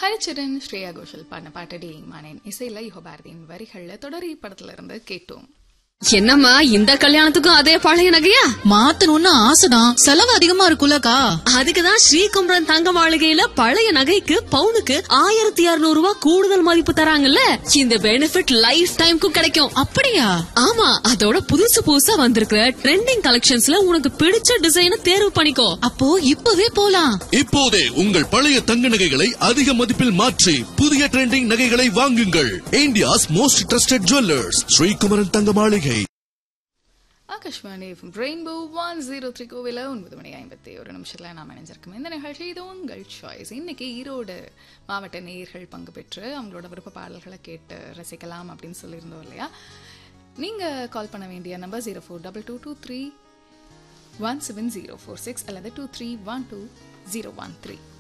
ஹரிச்சரன் ஸ்ரேயா கோஷல் பாடின பாட்டடி மானேன் இசையில யுகபாரதியின் வரிகள்ல தொடரி படத்துல இருந்து கேட்டோம் என்னம்மா இந்த கல்யாணத்துக்கும் அதே பழைய நகையா மாத்தணும்னு ஆசைதான் செலவு அதிகமா இருக்குல்லக்கா அதுக்குதான் ஸ்ரீகுமரன் தங்க மாளிகையில பழைய நகைக்கு பவுனுக்கு ஆயிரத்தி இருநூறு ரூபாய் கூடுதல் மதிப்பு தராங்கல்ல இந்த பெனிஃபிட் லைஃப் டைம்க்கும் கிடைக்கும் அப்படியா ஆமா அதோட புதுசு புதுசா வந்திருக்கிற ட்ரெண்டிங் கலெக்ஷன்ஸ்ல உனக்கு பிடிச்ச டிசைனை தேர்வு பண்ணிக்கோ அப்போ இப்பவே போலாம் இப்போதே உங்கள் பழைய தங்க நகைகளை அதிக மதிப்பில் மாற்றி புதிய ட்ரெண்டிங் நகைகளை வாங்குங்கள் India's most trusted jewellers Srikumaran Thanga Maligai Akashvani rainbow one zero three கோவில ஒன்பது மணி ஐம்பத்தி ஒரு நிமிஷத்துல நாம் இணைஞ்சிருக்கோம் இந்த நிகழ்ச்சி இது உங்கள் சாய்ஸ் இன்னைக்கு ஈரோடு மாவட்ட நேயர்கள் பங்கு பெற்று அவங்களோட விருப்ப பாடல்களை கேட்டு ரசிக்கலாம் அப்படின்னு சொல்லியிருந்தோம் இல்லையா நீங்க கால் பண்ண வேண்டிய number zero four double two two three one seven zero four six அல்லது two three one two zero one three